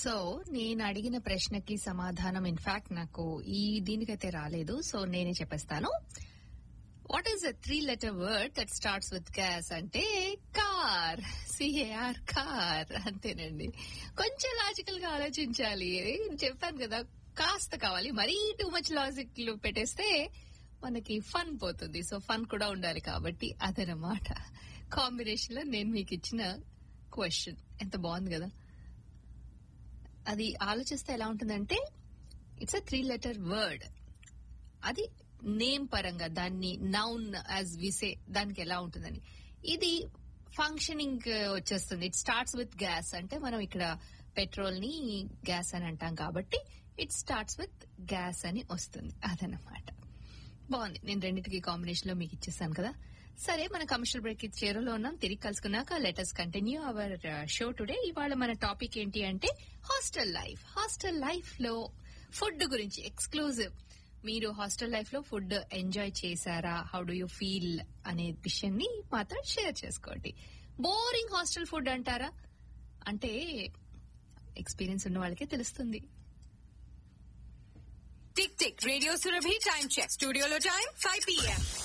so నేను అడిగిన ప్రశ్నకి సమాధానం ఇన్ఫాక్ట్ నాకు ఈ దీనికైతే రాలేదు సో నేనే చెప్పేస్తాను what is a three letter word that starts with gas అంటే కార్ సిఏఆర్ కార్ అంతేనండి కొంచెం లాజికల్ గా ఆలోచించాలి చెప్పాను కదా కాస్త కావాలి మరీ టూ మచ్ లాజిక్ పెట్టేస్తే మనకి ఫన్ పోతుంది సో ఫన్ కూడా ఉండాలి కాబట్టి అదనమాట కాంబినేషన్ లో నేను మీకు ఇచ్చిన క్వశ్చన్ ఎంత బాగుంది కదా అది ఆలోచిస్తే ఎలా ఉంటుందంటే it's a three letter word అది నేమ్ పరంగా దాన్ని నౌన్ యాజ్ విసే దానికి ఎలా ఉంటుందని ఇది ఫంక్షనింగ్ వచ్చేస్తుంది ఇట్ స్టార్ట్స్ విత్ గ్యాస్ అంటే మనం ఇక్కడ పెట్రోల్ ని గ్యాస్ అని అంటాం కాబట్టి ఇట్ స్టార్ట్స్ విత్ గ్యాస్ అని వస్తుంది అదనమాట బాగుంది నేను రెండింటికి కాంబినేషన్ లో మీకు ఇచ్చేసాను కదా సరే మన కమర్షియల్ బ్రేక్ చేరులో ఉన్నాం తిరిగి కలుసుకున్నాక letters continue our show today ఇవాళ మన టాపిక్ ఏంటి అంటే హాస్టల్ లైఫ్ హాస్టల్ లైఫ్ లో ఫుడ్ గురించి ఎక్స్క్లూజివ్ మీరు హాస్టల్ లైఫ్ లో ఫుడ్ ఎంజాయ్ చేశారా హౌ డు యూ ఫీల్ అనే విషయాన్ని మాతో షేర్ చేసుకోండి బోరింగ్ హాస్టల్ ఫుడ్ అంటారా అంటే ఎక్స్పీరియన్స్ ఉన్న వాళ్ళకే తెలుస్తుంది tick tick radio Surabhi time check స్టూడియోలో టైం ఫైవ్ పిఎం